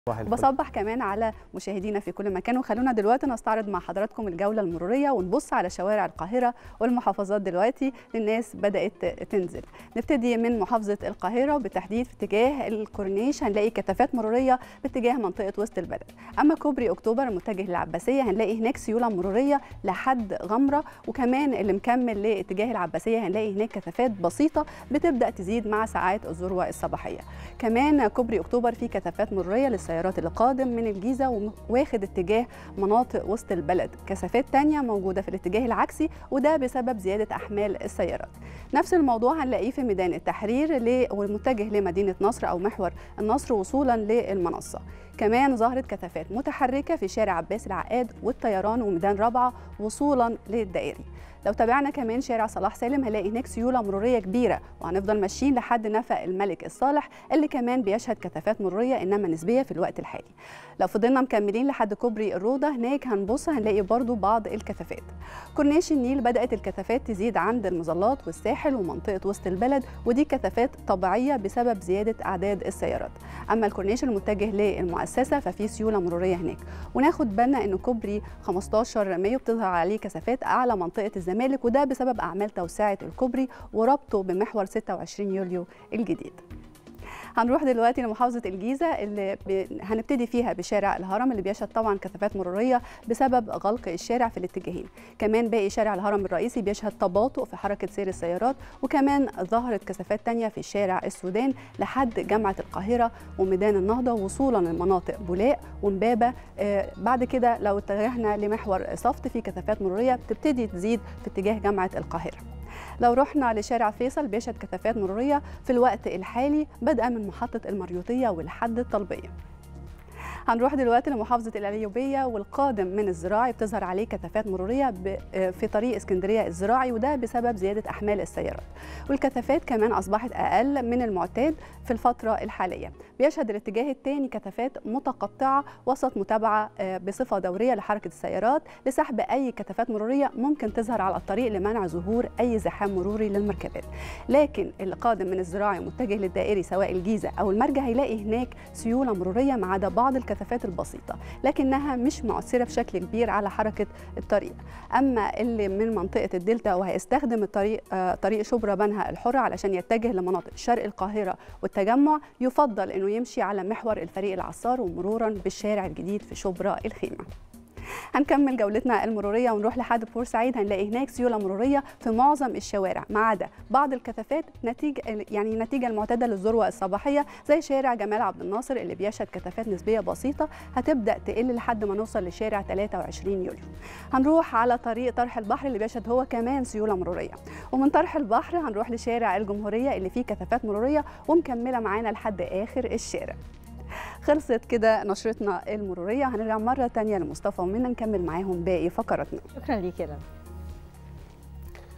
بصبح كمان على مشاهدينا في كل مكان وخلونا دلوقتي نستعرض مع حضراتكم الجولة المرورية ونبص على شوارع القاهرة والمحافظات دلوقتي للناس بدأت تنزل نبتدي من محافظة القاهرة بالتحديد في اتجاه الكورنيش هنلاقي كثافات مرورية باتجاه منطقة وسط البلد أما كوبري أكتوبر المتجه للعباسية هنلاقي هناك سيولة مرورية لحد غمرة وكمان اللي مكمل لاتجاه العباسية هنلاقي هناك كثافات بسيطة بتبدأ تزيد مع ساعات الذروة الصباحية كمان كوبري أكتوبر فيه كثافات مرورية للسيارات اللي قادم من الجيزة واخد اتجاه مناطق وسط البلد كثافات تانية موجودة في الاتجاه العكسي وده بسبب زيادة أحمال السيارات نفس الموضوع هنلاقيه في ميدان التحرير والمتجه لمدينة نصر أو محور النصر وصولا للمنصة كمان ظهرت كثافات متحركة في شارع عباس العقاد والطيران وميدان رابعة وصولا للدائري لو تابعنا كمان شارع صلاح سالم هنلاقي هناك سيوله مروريه كبيره وهنفضل ماشيين لحد نفق الملك الصالح اللي كمان بيشهد كثافات مروريه انما نسبيه في الوقت الحالي لو فضلنا مكملين لحد كوبري الروضه هناك هنبص هنلاقي برضو بعض الكثافات كورنيش النيل بدات الكثافات تزيد عند المظلات والساحل ومنطقه وسط البلد ودي كثافات طبيعيه بسبب زياده اعداد السيارات اما الكورنيش المتجه للمؤسسه ففي سيوله مروريه هناك وناخد بالنا ان كوبري 15 مايو بتظهر عليه كثافات اعلى منطقه الزمالك وده بسبب اعمال توسعه الكوبري وربطه بمحور 26 يوليو الجديد هنروح دلوقتي لمحافظه الجيزه اللي ب... هنبتدي فيها بشارع الهرم اللي بيشهد طبعا كثافات مروريه بسبب غلق الشارع في الاتجاهين كمان باقي شارع الهرم الرئيسي بيشهد تباطؤ في حركه سير السيارات وكمان ظهرت كثافات تانية في شارع السودان لحد جامعه القاهره وميدان النهضه وصولا لمناطق بولاق ومبابه آه بعد كده لو اتجهنا لمحور صفت في كثافات مروريه بتبتدي تزيد في اتجاه جامعه القاهره لو رحنا لشارع فيصل بيشهد كثافات مروريه في الوقت الحالي بدءا من محطه المريوطيه ولحد الطلبيه هنروح دلوقتي لمحافظة القليوبية والقادم من الزراعي بتظهر عليه كثافات مرورية في طريق اسكندرية الزراعي وده بسبب زيادة أحمال السيارات والكثافات كمان أصبحت أقل من المعتاد في الفترة الحالية بيشهد الاتجاه الثاني كثافات متقطعة وسط متابعة بصفة دورية لحركة السيارات لسحب أي كثافات مرورية ممكن تظهر على الطريق لمنع ظهور أي زحام مروري للمركبات لكن اللي قادم من الزراعي متجه للدائري سواء الجيزة أو المرجع هيلاقي هناك سيولة مرورية ما عدا بعض الكثافات البسيطة لكنها مش مؤثرة بشكل كبير على حركة الطريق أما اللي من منطقة الدلتا وهيستخدم الطريق آه طريق شبرا بنها الحرة علشان يتجه لمناطق شرق القاهرة والتجمع يفضل أنه يمشي على محور الفريق العصار ومرورا بالشارع الجديد في شبرا الخيمة هنكمل جولتنا المروريه ونروح لحد بورسعيد هنلاقي هناك سيوله مروريه في معظم الشوارع ما عدا بعض الكثافات نتيجه يعني نتيجه المعتاده للذروه الصباحيه زي شارع جمال عبد الناصر اللي بيشهد كثافات نسبيه بسيطه هتبدا تقل لحد ما نوصل لشارع 23 يوليو هنروح على طريق طرح البحر اللي بيشهد هو كمان سيوله مروريه ومن طرح البحر هنروح لشارع الجمهوريه اللي فيه كثافات مروريه ومكمله معانا لحد اخر الشارع خلصت كده نشرتنا المروريه هنرجع مره تانية لمصطفى ومنى نكمل معاهم باقي فقراتنا شكرا ليك يا